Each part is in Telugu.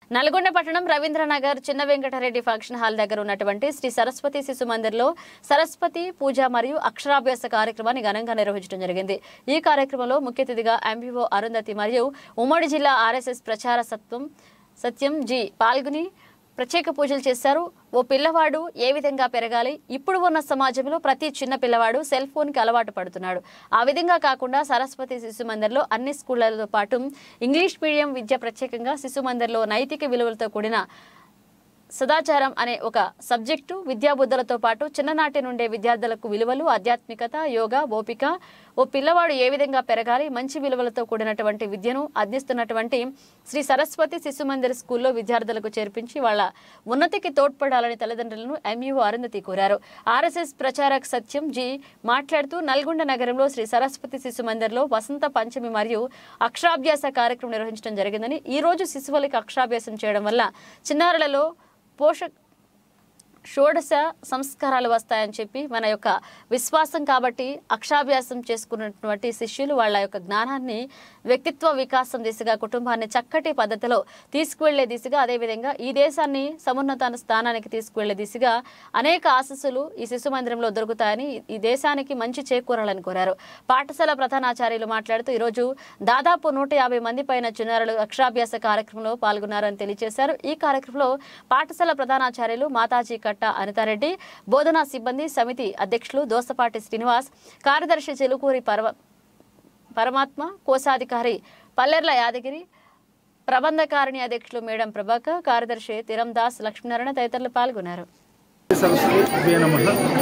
నల్గొండ పట్టణం రవీంద్రనగర్ చిన్న వెంకటరెడ్డి ఫంక్షన్ హాల్ దగ్గర ఉన్నటువంటి శ్రీ సరస్వతి శిశు మందిర్లో సరస్వతి పూజ మరియు అక్షరాభ్యాస కార్యక్రమాన్ని ఘనంగా నిర్వహించడం జరిగింది ఈ కార్యక్రమంలో ముఖ్య అతిథిగా ఎంపీఓ అరుంధతి మరియు ఉమ్మడి జిల్లా ఆర్ఎస్ఎస్ ప్రచార సత్వం సత్యం జీ పాల్గొని ప్రత్యేక పూజలు చేశారు ఓ పిల్లవాడు ఏ విధంగా పెరగాలి ఇప్పుడు ఉన్న సమాజంలో ప్రతి చిన్న పిల్లవాడు సెల్ ఫోన్కి అలవాటు పడుతున్నాడు ఆ విధంగా కాకుండా సరస్వతి శిశు మందిర్లో అన్ని స్కూళ్లతో పాటు ఇంగ్లీష్ మీడియం విద్య ప్రత్యేకంగా శిశు మందిర్లో నైతిక విలువలతో కూడిన సదాచారం అనే ఒక సబ్జెక్టు విద్యాబుద్ధులతో పాటు చిన్ననాటి నుండే విద్యార్థులకు విలువలు ఆధ్యాత్మికత యోగా ఓపిక ఓ పిల్లవాడు ఏ విధంగా పెరగాలి మంచి విలువలతో కూడినటువంటి విద్యను అందిస్తున్నటువంటి శ్రీ సరస్వతి శిశు మందిర్ స్కూల్లో విద్యార్థులకు చేర్పించి వాళ్ళ ఉన్నతికి తోడ్పడాలని తల్లిదండ్రులను ఎంఈఓ అరుంధతి కోరారు ఆర్ఎస్ఎస్ ప్రచారక్ సత్యం జీ మాట్లాడుతూ నల్గొండ నగరంలో శ్రీ సరస్వతి శిశు మందిర్లో వసంత పంచమి మరియు అక్షరాభ్యాస కార్యక్రమం నిర్వహించడం జరిగిందని ఈ రోజు శిశువులకి అక్షరాభ్యాసం చేయడం వల్ల చిన్నారులలో పోషక షోడశ సంస్కారాలు వస్తాయని చెప్పి మన యొక్క విశ్వాసం కాబట్టి అక్షరాభ్యాసం చేసుకున్నటువంటి శిష్యులు వాళ్ళ యొక్క జ్ఞానాన్ని వ్యక్తిత్వ వికాసం దిశగా కుటుంబాన్ని చక్కటి పద్ధతిలో తీసుకువెళ్లే దిశగా అదేవిధంగా ఈ దేశాన్ని సమున్నత స్థానానికి తీసుకువెళ్లే దిశగా అనేక ఆశస్సులు ఈ శిశు మందిరంలో దొరుకుతాయని ఈ దేశానికి మంచి చేకూరాలని కోరారు పాఠశాల ప్రధానాచార్యులు మాట్లాడుతూ ఈరోజు దాదాపు నూట యాభై మంది పైన చిన్నారులు అక్షరాభ్యాస కార్యక్రమంలో పాల్గొన్నారని తెలియజేశారు ఈ కార్యక్రమంలో పాఠశాల ప్రధానాచార్యులు మాతాజీ కట్ట అనితారెడ్డి బోధనా సిబ్బంది సమితి అధ్యక్షులు దోసపాటి శ్రీనివాస్ కార్యదర్శి చెలుకూరి పర్వ పరమాత్మ కోశాధికారి పల్లెర్ల యాదగిరి ప్రబంధకారిణి అధ్యక్షులు మేడం ప్రభాకర్ కార్యదర్శి తిరం దాస్ లక్ష్మీనారాయణ తదితరులు పాల్గొన్నారు సరస్వతి వే నమః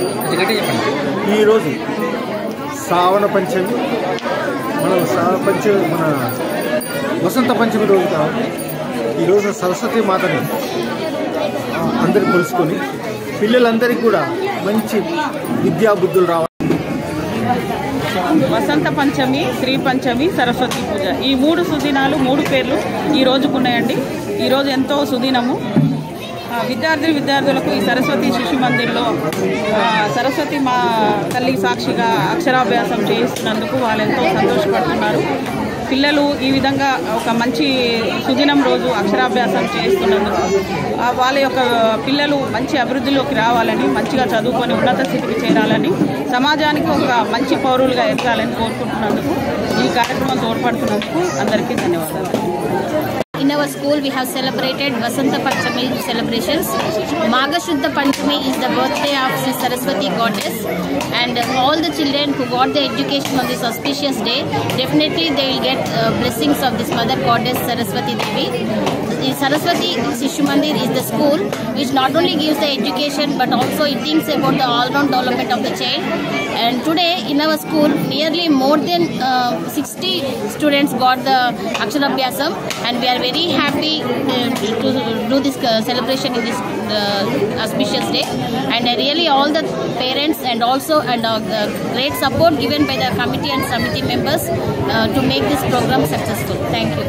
ఈరోజు శ్రావణ పంచమి మనం శ్రావణ పంచమి మన వసంత పంచమి రోజు కాబట్టి ఈరోజు సరస్వతి మాతని ఆ, అందరు కొలుసుకొని పిల్లలందరికీ కూడా మంచి విద్యా బుద్ధులు రావాలి వసంత పంచమి శ్రీ పంచమి సరస్వతి పూజ ఈ మూడు సుదినాలు మూడు పేర్లు ఈ రోజుకున్నాయండి ఈ రోజు ఎంతో సుదినము ఆ, విద్యార్థి విద్యార్థులకు ఈ సరస్వతి శిశు మందిర్లో ఆ, సరస్వతి మా తల్లి సాక్షిగా అక్షరాభ్యాసం చేయిస్తున్నందుకు వాళ్ళు ఎంతో సంతోషపడుతున్నారు పిల్లలు ఈ విధంగా ఒక మంచి సుదినం రోజు అక్షరాభ్యాసం చేయిస్తున్నందుకు ఆ, వాళ్ళ యొక్క పిల్లలు మంచి అభివృద్ధిలోకి రావాలని మంచిగా చదువుకొని ఉన్నత స్థితికి చేరాలని సమాజానికి ఒక మంచి పౌరులుగా ఎదగాలని కోరుకుంటున్నందుకు ఈ కార్యక్రమం తోడ్పడుతున్నందుకు అందరికీ ధన్యవాదాలు In our school, we have celebrated Vasanta Panchami celebrations. Magha Shuddha Panchami is the birthday of Sri Saraswati goddess, and all the children who got the education on this auspicious day, definitely they will get uh, blessings of this mother goddess Saraswati Devi. The Saraswati Shishu Mandir is the school which not only gives the education but also it thinks about the all-round development of the child. And today in our school, nearly more than uh, 60 students got the Aksharabhyasam, and we are very happy uh, to, to do this uh, celebration in this uh, auspicious day. And uh, really, all the parents and also and uh, uh, great support given by the committee and committee members uh, to make this program successful. Thank you.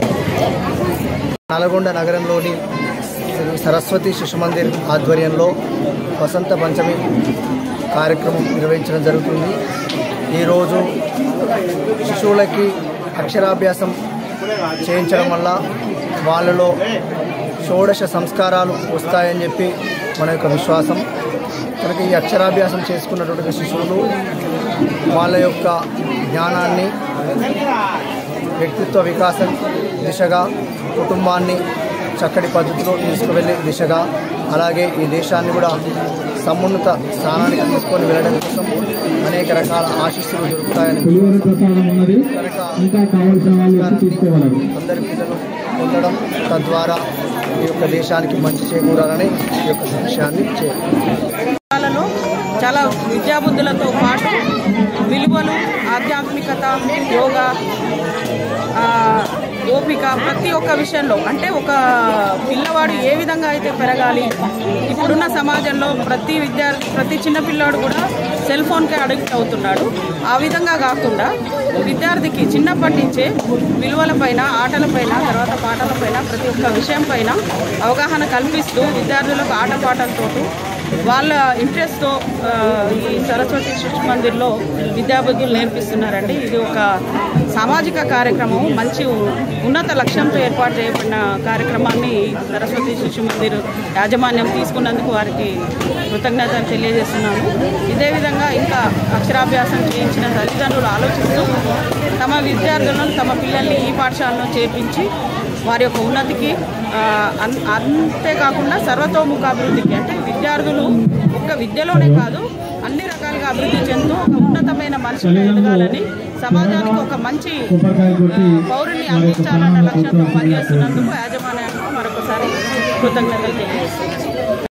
Nalgonda నగరంలోని శ్రీ సరస్వతి శిశు మందిర్ ఆధ్వర్యంలో వసంత పంచమి కార్యక్రమం నిర్వహించడం జరుగుతుంది ఈరోజు శిశువులకి అక్షరాభ్యాసం చేయించడం వల్ల వాళ్ళలో షోడశ సంస్కారాలు వస్తాయని చెప్పి మన యొక్క విశ్వాసం కనుక ఈ అక్షరాభ్యాసం చేసుకున్నటువంటి శిశువులు వాళ్ళ యొక్క జ్ఞానాన్ని వ్యక్తిత్వ వికాసం దిశగా కుటుంబాన్ని చక్కటి పద్ధతిలో తీసుకువెళ్ళే దిశగా అలాగే ఈ దేశాన్ని కూడా సమున్నత స్థానానికి తీసుకొని వెళ్ళడం కోసం అనేక రకాల ఆశీస్సులు దొరుకుతాయని పులిహోర ప్రసాదం ఉన్నది ఇంకా కావలసిన వాళ్ళు వచ్చి తీసుకోగలరు అందరి పిల్లలు పొందడం తద్వారా ఈ యొక్క దేశానికి మంచి చేకూరాలని ఈ యొక్క విషయాన్ని చేయాలి వాళ్ళలో చాలా విద్యాబుద్ధులతో పాటు విలువలు ఆధ్యాత్మికత యోగా ఆ, ఓపిక ప్రతి ఒక్క విషయంలో అంటే ఒక పిల్లవాడు ఏ విధంగా అయితే పెరగాలి ఇప్పుడున్న సమాజంలో ప్రతి విద్యార్థి ప్రతి చిన్న పిల్లాడు కూడా సెల్ ఫోన్కే అడిక్ట్ అవుతున్నాడు ఆ విధంగా కాకుండా విద్యార్థికి చిన్నప్పటి నుంచే విలువలపైన ఆటలపైన తర్వాత పాటలపైన ప్రతి ఒక్క విషయం పైన అవగాహన కల్పిస్తూ విద్యార్థులకు ఆటపాటలతో వాళ్ళ ఇంట్రెస్ట్తో ఆ, ఈ సరస్వతి శిశు మందిర్లో విద్యాబుద్ధులు నేర్పిస్తున్నారండి ఇది ఒక సామాజిక కార్యక్రమం మంచి ఉ- ఉన్నత లక్ష్యంతో ఏర్పాటు చేయబడిన కార్యక్రమాన్ని సరస్వతి శిశు మందిర్ యాజమాన్యం తీసుకున్నందుకు వారికి కృతజ్ఞతలు తెలియజేస్తున్నాను ఇదే విధంగా ఇంకా అక్షరాభ్యాసం చేయించిన తల్లిదండ్రులు ఆలోచిస్తూ తమ విద్యార్థులను తమ పిల్లల్ని ఈ పాఠశాలలో చేర్పించి వారి యొక్క ఉన్నతికి ఆ, అన్- అంతేకాకుండా సర్వతోముఖాభివృద్ధికి అంటే విద్యార్థులు ఒక్క విద్యలోనే కాదు అన్ని రకాలుగా అభివృద్ధి చెందుతూ ఒక ఉన్నతమైన మనుషులు ఎదగాలని సమాజానికి ఒక మంచి కొబ్బరికాయ కొట్టి ఆ, పౌరుని అందించాలన్న లక్ష్యంతో పనిచేస్తున్నందుకు యాజమాన్యానికి మరొకసారి కృతజ్ఞతలు తెలియజేస్తున్నాను